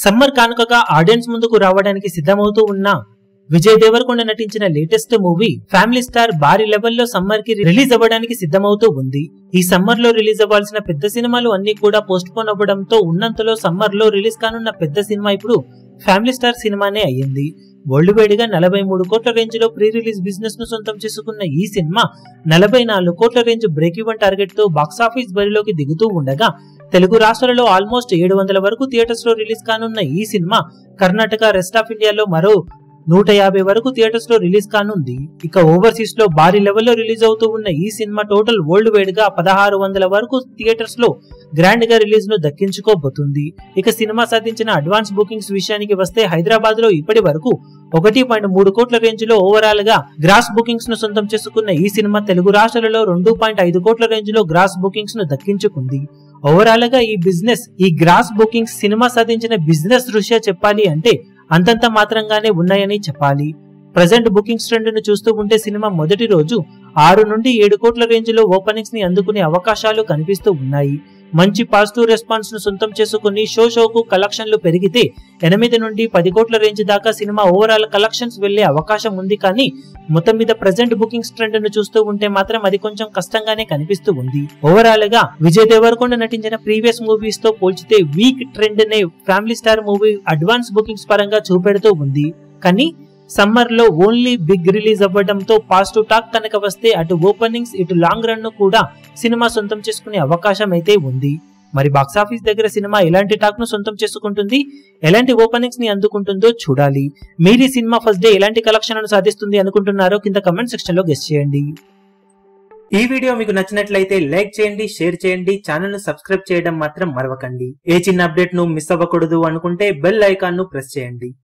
summer కానుకగా audience ముందుకు రావడానికి సిద్ధమవుతూ ఉన్న విజయ్ దేవరకొండ నటించిన లేటెస్ట్ మూవీ ఫ్యామిలీ స్టార్ భారీ లెవెల్లో సమ్మర్ కి రిలీజ్ అవ్వడానికి సిద్ధమవుతూ ఉంది ఈ సమ్మర్ లో రిలీజ్ అవ్వాల్సిన పెద్ద సినిమాలు అన్ని కూడా పోస్ట్ పోన్ అవ్వడంతో ఉన్నంతలో సమ్మర్ లో రిలీజ్ కానున్న పెద్ద సినిమా ఇప్పుడు ఫ్యామిలీ స్టార్ సినిమానే అయ్యింది వరల్డ్ వైడ్ గా నలభై మూడు కోట్ల రేంజ్ లో ప్రీ రిలీజ్ బిజినెస్ ను సొంతం చేసుకున్న ఈ సినిమా నలభై నాలుగు కోట్ల రేంజ్ బ్రేక్ ఈవెన్ టార్గెట్ తో బాక్సాఫీస్ బరిలోకి దిగుతూ ఉండగా తెలుగు రాష్ట్రాలలో ఆల్మోస్ట్ ఏడు వందల వరకు థియేటర్స్ లో రిలీజ్ కానున్న ఈ సినిమా కర్ణాటక రెస్ట్ ఆఫ్ ఇండియాలో మరో నూట యాభై వరకు థియేటర్స్ లో రిలీజ్ కానుంది ఇక ఓవర్సీస్ లో భారీ లెవెల్లో రిలీజ్ అవుతూ ఉన్న ఈ సినిమా టోటల్ వరల్డ్ వైడ్ గా పదహారు వందల వరకు థియేటర్స్ లో గ్రాండ్ గా రిలీజ్ ను దక్కించుకోబోతుంది ఇక సినిమా సాధించిన అడ్వాన్స్ బుకింగ్స్ విషయానికి వస్తే హైదరాబాద్ లో ఇప్పటి వరకు ఒకటి పాయింట్ మూడు కోట్ల రేంజ్ లో ఓవరాల్ గా గ్రాస్ బుకింగ్స్ ను సొంతం చేసుకున్న ఈ సినిమా తెలుగు రాష్ట్రాలలో రెండు పాయింట్ ఐదు కోట్ల రేంజ్ లో గ్రాస్ బుకింగ్స్ ను దక్కించుకుంది ఓవరాల్ గా ఈ బిజినెస్ ఈ గ్రాస్ బుకింగ్స్ సినిమా సాధించిన బిజినెస్ దృష్ట్యా చెప్పాలి అంటే అంతంత మాత్రంగానే ఉన్నాయని చెప్పాలి ప్రజెంట్ బుకింగ్స్ ట్రెండ్ ను చూస్తూ ఉంటే సినిమా మొదటి రోజు ఆరు నుండి ఏడు కోట్ల రేంజ్ లో ఓపెనింగ్స్ ని అందుకునే అవకాశాలు కనిపిస్తూ ఉన్నాయి మంచి పాజిటివ్ రెస్పాన్స్ ను సొంతం చేసుకుని షో షోకు కలెక్షన్లు పెరిగితే ఎనిమిది నుండి పది కోట్ల రేంజ్ దాకా సినిమా ఓవరాల్ కలెక్షన్స్ వెళ్లే అవకాశం ఉంది కానీ మొత్తం మీద ప్రజెంట్ బుకింగ్స్ ట్రెండ్ ను చూస్తూ ఉంటే మాత్రం అది కొంచెం కష్టంగానే కనిపిస్తూ ఉంది ఓవరాల్ గా విజయ్ దేవరకొండ నటించిన ప్రీవియస్ మూవీస్ తో పోల్చితే వీక్ ట్రెండ్ నే family star movie advance bookings పరంగా చూపెడుతూ ఉంది కానీ సమ్మర్ లో ఓన్లీ బిగ్ రిలీజ్ అవ్వడంతో పాజిటివ్ టాక్ కనుక వస్తే అటు ఓపెనింగ్స్ ఇటు లాంగ్ రన్ ను కూడా సినిమా సొంతం చేసుకునే అవకాశం అయితే ఉంది మరి బాక్సాఫీస్ దగ్గర సినిమా ఎలాంటి టాక్ ను సొంతం చేసుకుంటుంది ఎలాంటి ఓపెనింగ్స్ ని అందుకుంటుందో చూడాలి మీరు ఈ సినిమా ఫస్ట్ డే ఎలాంటి కలెక్షన్లను సాధిస్తుంది అనుకుంటున్నారో కింద కమెంట్ సెక్షన్ లో గెస్ట్ చేయండి ఈ వీడియో మీకు నచ్చినట్లయితే లైక్ చేయండి షేర్ చేయండి ఛానల్ ను సబ్స్క్రైబ్ చేయడం మాత్రం మరవకండి ఏ చిన్న అప్డేట్ ను మిస్ అవ్వకూడదు అనుకుంటే బెల్ ఐకాన్ ను ప్రెస్ చేయండి